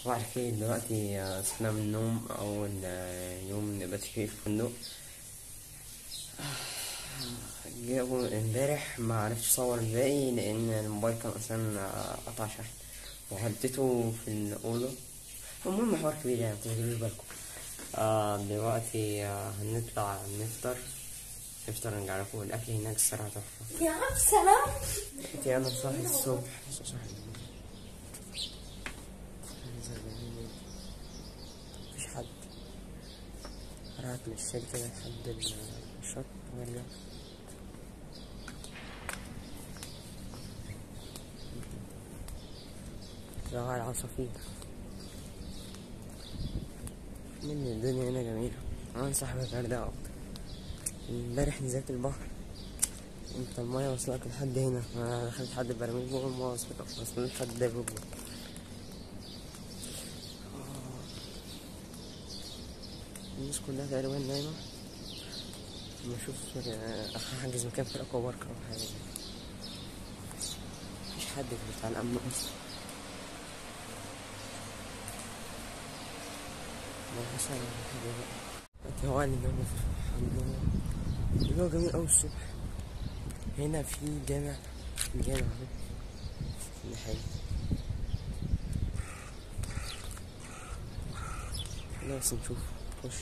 صباح الخير دلوقتي آه، صحنا من النوم أول آه، يوم نبات فيه في الفندق جابوا امبارح ما عرفتش اصور الباقي لان الموبايل كان اصلا آه، قطع شحن وهلتته في الاوضه المهم حوار كبير يعني متشغلوش بالكم آه دلوقتي آه هنطلع نفطر نفطر نرجع لكم الاكل هناك الصراحه تحفه يا عم سلام انت انا صاحي الصبح صاحي مفيش حد راحت من الشال كده لحد الشط وارجع زراعة العصافير من الدنيا هنا جميلة أنا صاحب الغردقة أكتر امبارح نزلت البحر انت المية وصلك لحد هنا انا دخلت لحد البراميل جوه المية وصلت وصلت لحد الركبة الناس كلها تقريبا نايمة بشوف احجز مكان في الاكوا بارك او حاجة مفيش حد في بتاع الامن اصلا ما حصل ولا حاجة بقى توالي اليوم الحمد لله الجو جميل أوي الصبح هنا في جامع جامع اهو في الناحية لا بس نشوف خش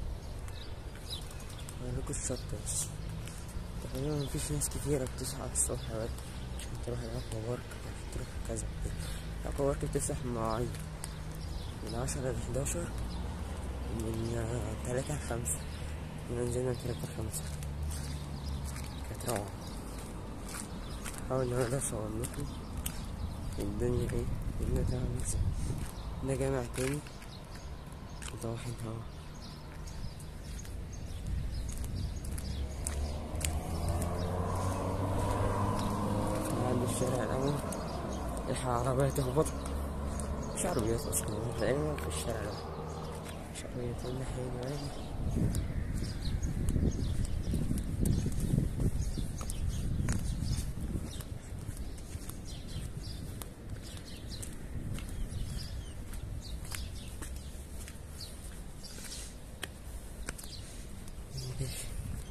هوريكوا الشط بس تقريبا مفيش ناس كتيرة بتصحى الصبح بدري عشان تروح الأكوا بارك عشان تروح كذا الأكوا بارك بتفتح مواعيد من عشرة لحداشر من آه، تلاتة لخمسة احنا نزلنا من تلاتة لخمسة كانت روعة حاول ان انا اصور لكم الدنيا ايه الدنيا تعمل ازاي ده جامع تاني وطواحين هوا عند الشارع الأول الحق عربية تخبطك مش عربيات أصلا تقريبا في الشارع ده مش عربيات الناحية دي عادي ماشي.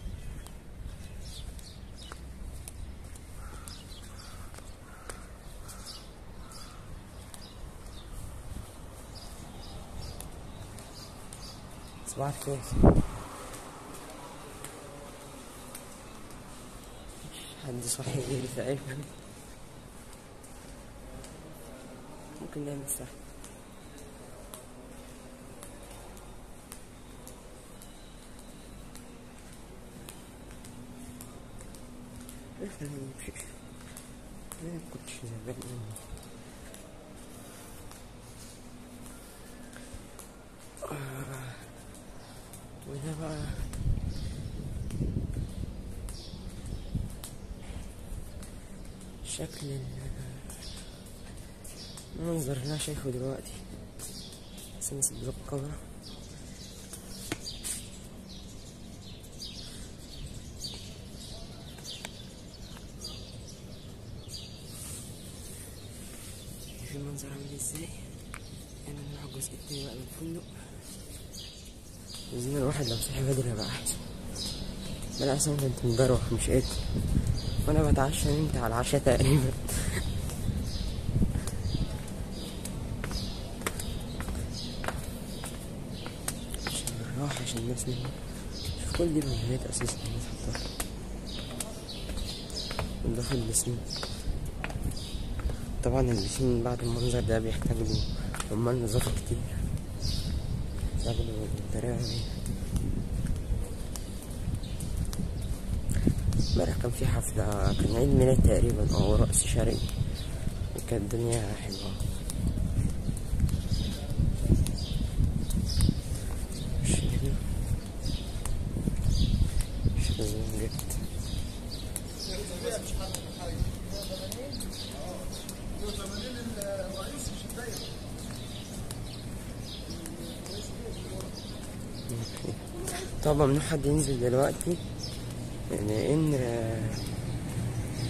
صباح الخير حد صاحي غيري تقريبا ممكن نعمل ساعة احنا نمشي انا كنتش زمان مني آه. وده بقى شكل ال- المنظر اللي انا شايفه دلوقتي بس امسك بلوك الكاميرا شوف المنظر عامل ازاي انا نروح الجزء التاني بقى من الفندق عايزين الواحد لو صحي بدري هيبقى احسن بلا احسن كنت مجروح مش قادر وانا بتعشى نمت على العشاء تقريبا عشان الراحة عشان الناس نمت شوف كل دي الفيديوهات اساسا الناس حطها داخل البسين طبعا البسين بعد المنظر ده بيحتاج له عمال نظافة كتير ياخدوا الطريقة دي امبارح كان في حفلة كان عيد ميلاد تقريبا أو رأس شرقي وكانت الدنيا حلوة مش كده مش لازم جبت طبعا ممنوع حد ينزل دلوقتي لان آه،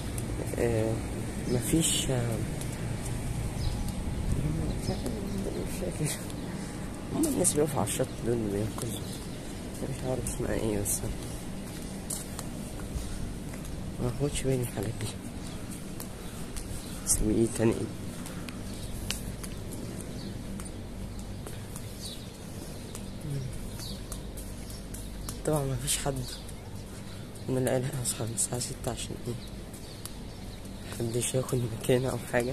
آه، مفيش آه، فاكر هما الناس بيقفوا على الشط دول اللي بينقذوا مش عارف اسمها ايه بس ما باخدش بالي من الحاجات دي اسمه ايه تاني ايه طبعا ما فيش حد انا اللي قالها اصحى من الساعة ستة عشان ايه محدش ياخد مكانه او حاجة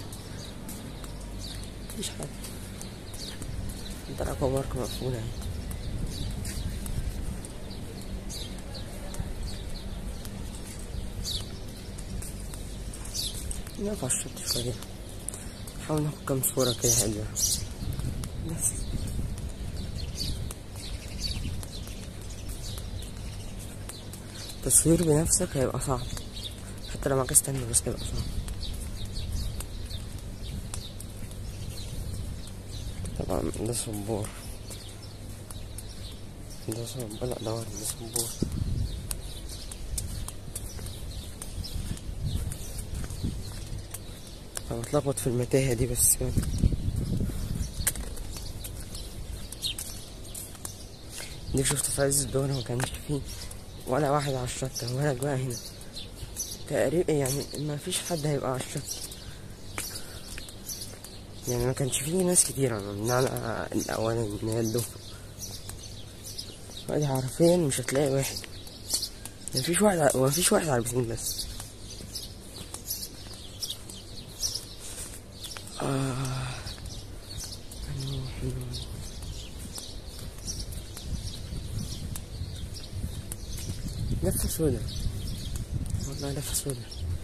مفيش حد انت الاكوا بارك مقفولة اهي نقف على الشط شوية نحاول ناخد كام صورة كده حلوة بس التصوير بنفسك هيبقى صعب حتى لو معاك ستاند بس هيبقى صعب طبعا ده صبور ده صبور لا ده ورد ده صبور انا بتلخبط في المتاهة دي بس يعني دي شفت في عز الدورة ما كانش فيه ولا واحد على الشط ولا جوا هنا تقريبا يعني ما فيش حد هيبقى على الشط يعني ما كانش فيه ناس كتير من على الأولاني من الدفعة وادي حرفيا مش هتلاقي واحد مفيش واحد ع- مفيش واحد على البسين بس آه. هنروح هنروح. لفة سودا والله لفة سودا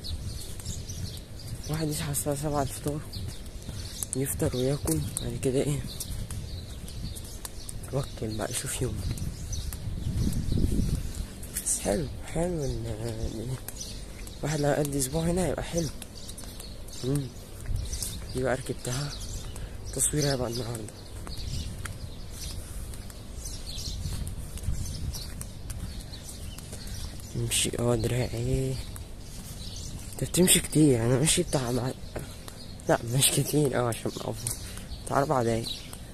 واحد يصحى الساعة سبعة الفطار يفطر وياكل بعد كده ايه يوكل بقى يشوف يوم بس حلو حلو ان إن واحد لو قد اسبوع هنا يبقى حلو مم. دي بقى ركبتها تصوير هيبقى النهارده امشي اه دراعي انت بتمشي كتير انا ماشي بتاع مع... لا مش كتير اوي عشان افضل بتاع اربع دقايق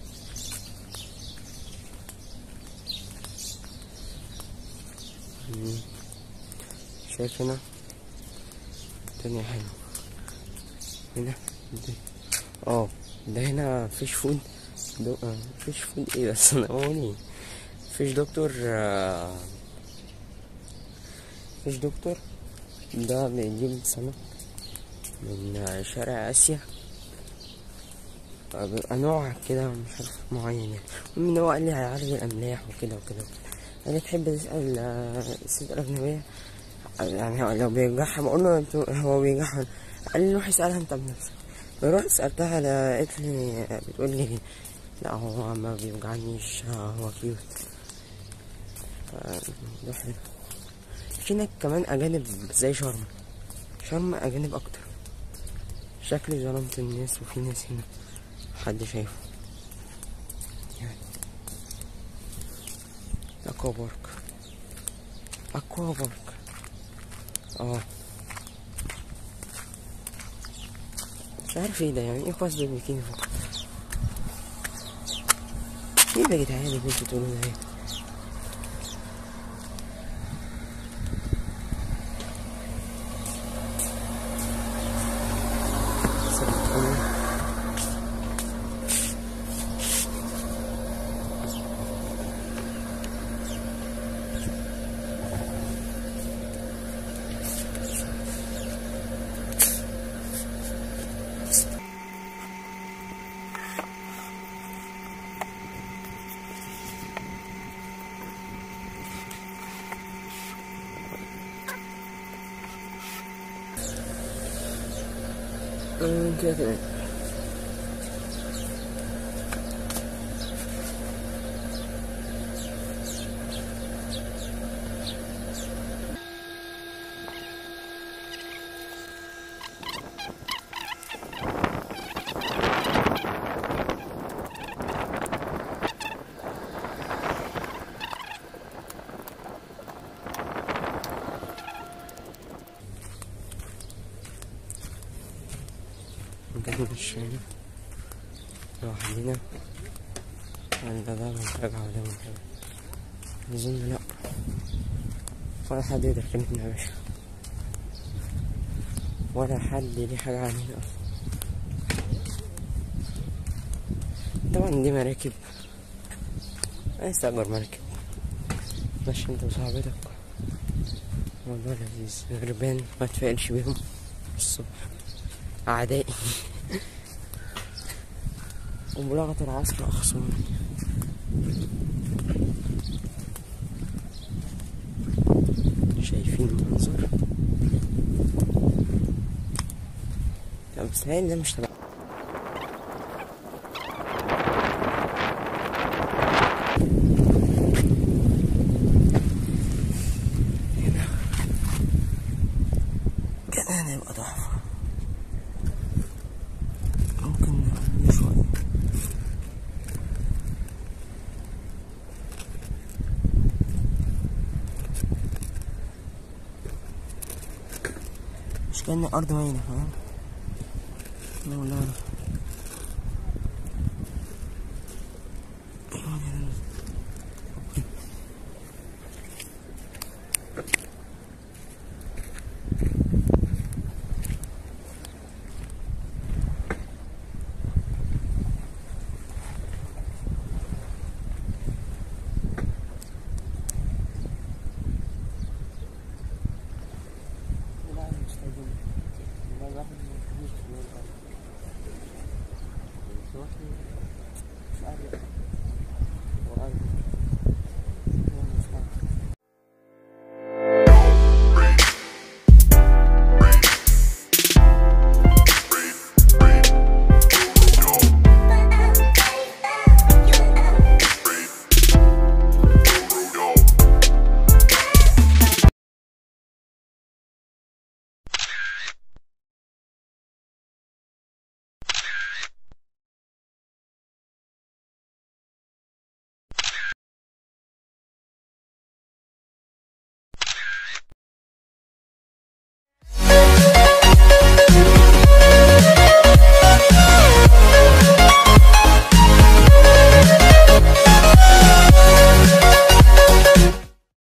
مم. شايف هنا الدنيا حلوة هنا ده- اه ده هنا فيش فود دو... آه، فيش فود ايه بس انا بقول ايه فيش دكتور آه، فيش دكتور ده بيجيب سمك من شارع اسيا بيبقى نوع كده مش عارف معين يعني المهم ان هو قال لي هيعالج الاملاح وكده وكده قال لي تحب تسال آه، الست الاجنبيه يعني هو لو بيوجعها بقول له انتوا- هو بيوجعها قال لي روح اسالها انت بنفسك بروح سالتها لقيت لي بتقول لي لا هو ما بيوجعنيش آه، هو كيوت آه، ده حلو في هناك كمان أجانب زي شرم شرم أجانب أكتر شكلي ظلمت الناس وفي ناس هنا حد شايفه يعني أكوا بارك أكوا بارك اه مش عارف ايه ده يعني ايه خاص بالبيكيني فوق ايه ده يا جدعان اللي انتوا بتقولوا ده ايه أمم، كده تمام مكان الشام لوحدنا ولا ده منتجع وده منتجع أظن لأ ولا حد يقدر يكلمنا يا باشا ولا حد ليه حاجة علينا أصلا طبعا دي مراكب عايز تأجر مركب ماشي انت وصاحبتك موضوع لذيذ غربان ما تفائلش بيهم الصبح أعدائي وبلغة العصر أخصمني شايفين المنظر طب بس ده مش تبع هنا كمان يبقى تحفة ممكن نعمل شوية مش كأن الأرض باينة فاهم لا والله لا مش عارف